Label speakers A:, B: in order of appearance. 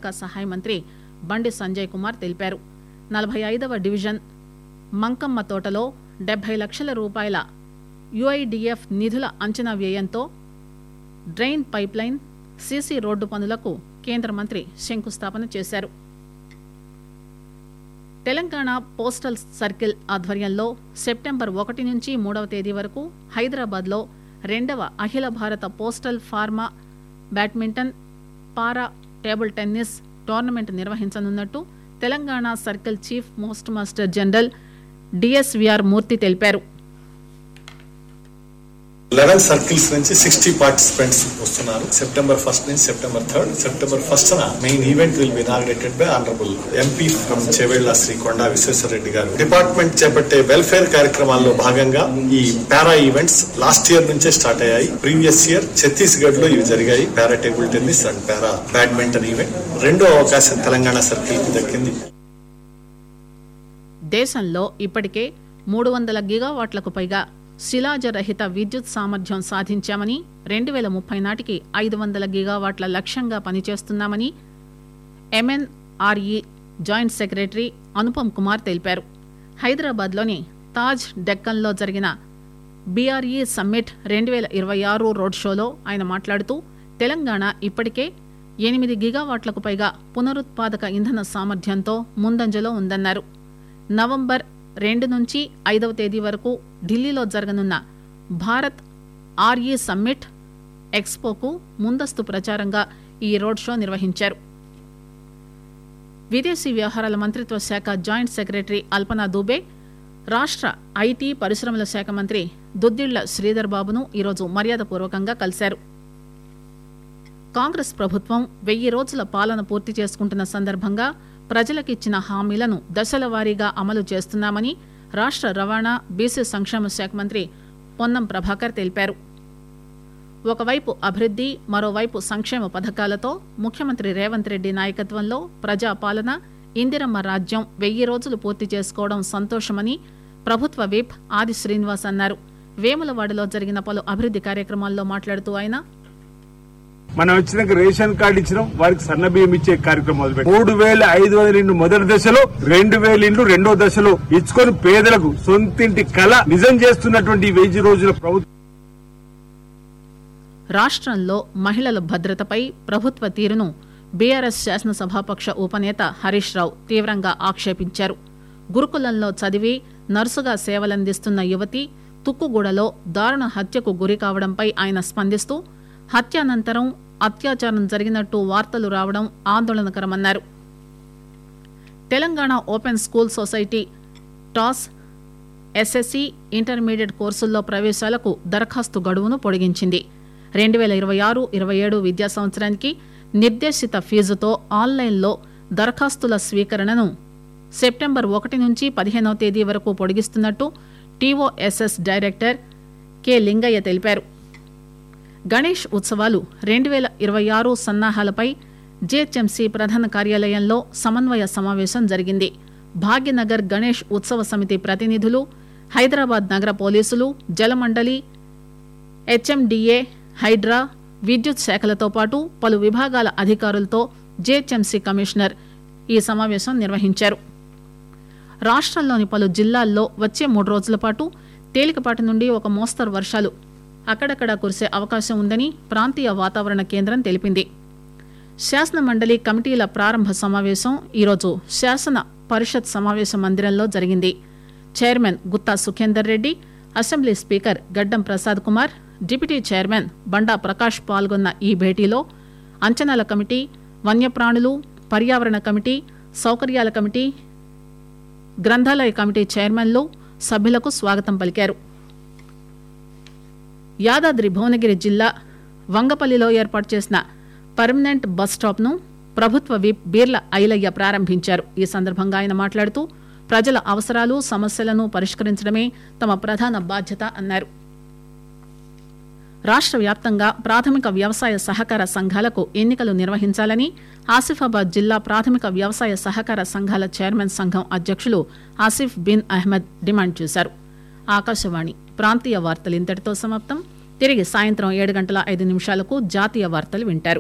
A: శాఖ సహాయ మంత్రి బండి సంజయ్ కుమార్ తెలిపారు నలభై ఐదవ డివిజన్ మంకమ్మ తోటలో డెబ్బై లక్షల రూపాయల యుఐడిఎఫ్ నిధుల అంచనా వ్యయంతో డ్రైన్ పైప్లైన్ సీసీ రోడ్డు పనులకు కేంద్ర మంత్రి శంకుస్థాపన చేశారు తెలంగాణ పోస్టల్ సర్కిల్ ఆధ్వర్యంలో సెప్టెంబర్ ఒకటి నుంచి మూడవ తేదీ వరకు హైదరాబాద్లో రెండవ అఖిల భారత పోస్టల్ ఫార్మా badminton para table tennis tournament నిర్వహించనున్నట్టు Telangana circle chief post master general DSVR Murthy తెలిపారు
B: లెవెన్ సర్కిల్స్ నుంచి సిక్స్టీ పార్టిసిపెంట్స్ వస్తున్నారు సెప్టెంబర్ ఫస్ట్ నుంచి September third September first main event will be inaugurated by honourable MP from Chevella Shri Konda Vishweshwar Reddy గారు department చేపట్టే welfare కార్యక్రమాల్లో భాగంగా ఈ పారా ఈవెంట్స్ లాస్ట్ ఇయర్ నుంచే స్టార్ట్ అయ్యాయి ప్రీవియస్ ఇయర్ ఛత్తీస్గఢ్ లో ఇవి జరిగాయి para table tennis and para badminton event రెండో అవకాశం తెలంగాణ సర్కిల్ కి దక్కింది
A: దేశంలో ఇప్పటికే మూడు వందల గిగావాట్లకు పైగా శిలాజరహిత విద్యుత్ సామర్థ్యం సాధించామని రెండు వేల ముప్పై నాటికి ఐదు వందల గిగావాట్ల లక్ష్యంగా పనిచేస్తున్నామని MNRE joint secretary Anupam Kumar తెలిపారు హైదరాబాద్లోని తాజ్ డెక్కన్లో జరిగిన బీఆర్ఈ సమ్మిట్ రెండు వేల ఇరవై ఆరు రోడ్ షోలో ఆయన మాట్లాడుతూ తెలంగాణ ఇప్పటికే ఎనిమిది గిగావాట్లకు పైగా పునరుత్పాదక ఇంధన సామర్థ్యంతో ముందంజలో ఉందన్నారు నవంబర్ రెండు నుంచి ఐదవ తేదీ వరకు ఢిల్లీలో జరగనున్న భారత్ ఆర్ఈ సమ్మిట్ ఎక్స్పోకు ముందస్తు ప్రచారంగా ఈ రోడ్ షో నిర్వహించారు విదేశీ వ్యవహారాల మంత్రిత్వ శాఖ జాయింట్ సెక్రటరీ అల్పనా దూబే రాష్ట్ర ఐటీ పరిశ్రమల శాఖ మంత్రి దుద్దిళ్ల శ్రీధర్ బాబును ఈరోజు మర్యాదపూర్వకంగా కలిశారు కాంగ్రెస్ ప్రభుత్వం వెయ్యి రోజుల పాలన పూర్తి చేసుకుంటున్న సందర్భంగా ప్రజలకిచ్చిన హామీలను దశల వారీగా అమలు చేస్తున్నామని రాష్ట్ర రవాణా బీసీ సంక్షేమ శాఖ మంత్రి పొన్నం ప్రభాకర్ తెలిపారు ఒకవైపు అభివృద్ది మరోవైపు సంక్షేమ పథకాలతో ముఖ్యమంత్రి రేవంత్ రెడ్డి నాయకత్వంలో ప్రజాపాలన ఇందిరమ్మ రాజ్యం వెయ్యి రోజులు పూర్తి చేసుకోవడం సంతోషమని ప్రభుత్వ విప్ ఆది శ్రీనివాస్ అన్నారు వేములవాడలో జరిగిన పలు అభివృద్ది కార్యక్రమాల్లో మాట్లాడుతూ ఆయన
C: మనం వచ్చినాక రేషన్ కార్డు ఇచ్చినాం వారికి సన్న బియ్యం ఇచ్చే కార్యక్రమం మొదలుపెట్టి మూడు వేల ఐదు వందల ఇండ్లు మొదటి దశలో రెండు వేల ఇండ్లు రెండో దశలో ఇచ్చుకొని పేదలకు సొంతింటి కళ నిజం చేస్తున్నటువంటి ఈ వెయ్యి రోజుల ప్రభుత్వం
A: రాష్ట్రంలో మహిళల భద్రతపై ప్రభుత్వ తీరును బీఆర్ఎస్ శాసనసభాపక్ష ఉపనేత హరీష్ రావు తీవ్రంగా ఆక్షేపించారు గురుకులంలో చదివి నర్సుగా సేవలందిస్తున్న యువతి తుక్కుగూడలో దారుణ హత్యకు గురి కావడంపై ఆయన స్పందిస్తూ హత్యానంతరం అత్యాచారం జరిగినట్టు వార్తలు రావడం ఆందోళనకరమన్నారు Telangana open school society TOSS SSC intermediate కోర్సుల్లో ప్రవేశాలకు దరఖాస్తు గడువును పొడిగించింది రెండు వేల ఇరవై ఆరు ఇరవై ఏడు విద్యా సంవత్సరానికి నిర్దేశిత ఫీజుతో ఆన్లైన్లో దరఖాస్తుల స్వీకరణను సెప్టెంబర్ ఒకటి నుంచి పదిహేనవ తేదీ వరకు పొడిగిస్తున్నట్టు టీఓఎస్ఎస్ డైరెక్టర్ కె లింగయ్య తెలిపారు గణేష్ ఉత్సవాలు రెండు వేల ఇరవై ఆరు సన్నాహాలపై జీహెచ్ఎంసీ ప్రధాన కార్యాలయంలో సమన్వయ సమావేశం జరిగింది భాగ్యనగర్ గణేష్ ఉత్సవ సమితి ప్రతినిధులు హైదరాబాద్ నగర పోలీసులు జలమండలి హెచ్ఎండిఏ హైడ్రా విద్యుత్ శాఖలతో పాటు పలు విభాగాల అధికారులతో జీహెచ్ఎంసీ కమిషనర్ ఈ సమావేశం నిర్వహించారు రాష్ట్రంలోని పలు జిల్లాల్లో వచ్చే మూడు రోజుల పాటు తేలికపాటి నుండి ఒక మోస్తరు వర్షాలు అక్కడక్కడా కురిసే అవకాశం ఉందని ప్రాంతీయ వాతావరణ కేంద్రం తెలిపింది శాసన మండలి కమిటీల ప్రారంభ సమావేశం ఈరోజు శాసన పరిషత్ సమావేశ మందిరంలో జరిగింది chairman Gutha Sukender Reddy assembly speaker Gaddam Prasad Kumar deputy chairman Banda Prakash పాల్గొన్న ఈ భేటీలో అంచనాల కమిటీ వన్యప్రాణులు పర్యావరణ కమిటీ సౌకర్యాల కమిటీ గ్రంథాలయ కమిటీ చైర్మన్లు సభ్యులకు స్వాగతం పలికారు యాదాద్రి భువనగిరి జిల్లా వంగపల్లిలో ఏర్పాటు చేసిన పర్మనెంట్ బస్ స్టాప్ ను ప్రభుత్వ విప్ బీర్ల ఐలయ్య ప్రారంభించారు ఈ సందర్భంగా ఆయన మాట్లాడుతూ ప్రజల అవసరాలు సమస్యలను పరిష్కరించడమే తమ ప్రధాన బాధ్యత అన్నారు రాష్ట్ర వ్యాప్తంగా ప్రాథమిక వ్యవసాయ సహకార సంఘాలకు ఎన్నికలు నిర్వహించాలని ఆసిఫాబాద్ జిల్లా ప్రాథమిక వ్యవసాయ సహకార సంఘాల చైర్మన్ సంఘం అధ్యక్షులు ఆసిఫ్ బిన్ అహ్మద్ డిమాండ్ చేశారు ఆకాశవాణి ప్రాంతీయ వార్తలు ఇంతటితో సమాప్తం తిరిగి సాయంత్రం ఏడు గంటల ఐదు నిమిషాలకు జాతీయ వార్తలు వింటారు